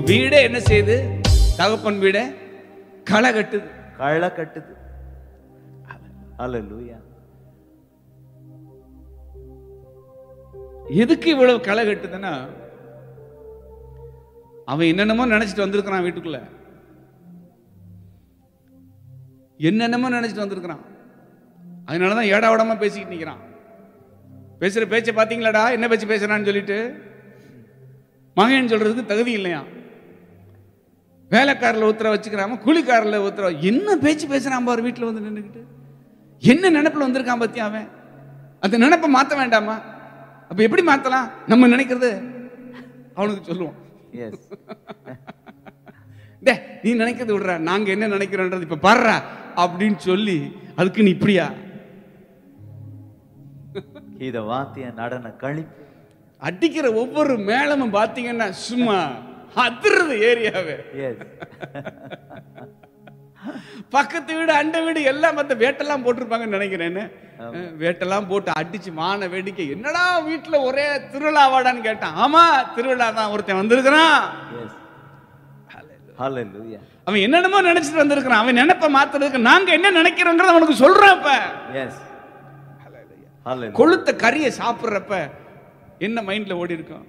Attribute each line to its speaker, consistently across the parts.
Speaker 1: வீடே என்ன செய்யுது தகப்பன் வீடே களை கட்டுது
Speaker 2: களை கட்டுது ஹalleluya
Speaker 1: எதுக்கு இவ்வளவு களை கட்டுதுன்னா அவன் என்னென்னமோ நினைச்சிட்டு வந்திருக்கிறான் வீட்டுக்குள்ள என்னென்னமோ நினைச்சிட்டு வந்திருக்கிறான் அதனாலதான் ஏடா உடமா பேசிக்கிட்டு நிக்கிறான் பேசுற பேச்சை பாத்தீங்களாடா என்ன பேச்சு பேசுறான்னு சொல்லிட்டு மகன் சொல்றதுக்கு தகுதி இல்லையா வேலைக்காரில் உத்தர வச்சுக்கிறாம கூலிக்காரில் உத்தர என்ன பேச்சு பேசுறான் பாரு வீட்டில் வந்து நின்றுக்கிட்டு என்ன நினைப்புல வந்திருக்கான் பத்தியா அவன் அந்த நினைப்பை மாத்த வேண்டாமா அப்ப எப்படி மாத்தலாம் நம்ம நினைக்கிறது அவனுக்கு சொல்லுவோம்
Speaker 2: எஸ்
Speaker 1: டே நீ நினைக்கிறது விடுறா நாங்க என்ன நினைக்கிறோன்றது இப்ப பாடுறா அப்படின்னு சொல்லி அதுக்கு நீ இப்படியா
Speaker 2: இத வாத்திய நடன கழிப்பு
Speaker 1: அடிக்கிற ஒவ்வொரு மேளமும் பாத்தீங்கன்னா சும்மா அதிர்றது ஏரியாவே
Speaker 2: எஸ்
Speaker 1: பக்கத்து வீடு அண்டை வீடு எல்லாம் பார்த்து வேட்டெல்லாம் போட்டிருப்பாங்கன்னு நினைக்கிறேன்னு வேட்டெல்லாம் போட்டு அடிச்சு மான வேடிக்கை என்னடா வீட்டுல ஒரே திருவிழாவாடான்னு கேட்டான் ஆமா திருவிழா தான் ஒருத்தன் வந்திருக்கிறான்
Speaker 2: எஸ் ஹalleluya
Speaker 1: அவன் என்னென்னமோ நினைச்சிட்டு வந்திருக்கிறான் அவன் நினைப்ப மாத்துறதுக்கு நாங்க என்ன நினைக்கிறோங்கிறத அவனுக்கு சொல்றோம் இப்ப
Speaker 2: எஸ் ஹalleluya
Speaker 1: கொளுத்த கறியை சாப்பிடுறப்ப என்ன மைண்ட்ல ஓடி இருக்கும்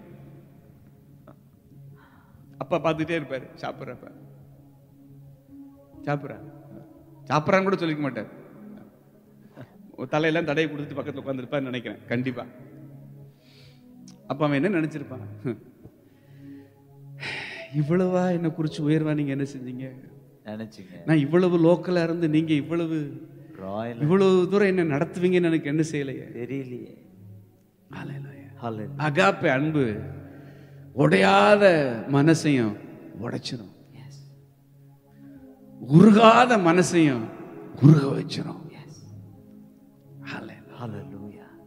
Speaker 1: அப்பா பார்த்துட்டே இருப்பாரு சாப்பிடுறப்ப சாப்பிட்றான் சாப்பிட்றான்னு கூட சொல்லிக்க மாட்டார் தலையெல்லாம் தடையை கொடுத்துட்டு பக்கத்துல உட்காந்துருப்பான்னு நினைக்கிறேன் கண்டிப்பா அப்ப அவன் என்ன நினைச்சிருப்பான் இவ்வளவா என்னை குறிச்சு உயர்வா நீங்க என்ன செஞ்சீங்க
Speaker 2: நினைச்சுங்க
Speaker 1: நான் இவ்வளவு லோக்கலா இருந்து நீங்க இவ்வளவு
Speaker 2: ராயல்
Speaker 1: இவ்வளவு தூரம் என்ன நடத்துவீங்கன்னு எனக்கு என்ன செய்யலையே
Speaker 2: தெரியலையே ஹalleluya
Speaker 1: அகாப்பே அன்பு உடையாத மனசையும் உடைச்சிரும் உருகாத மனசையும் உருக வச்சிரும் Hallelujah.
Speaker 2: ஹalleluya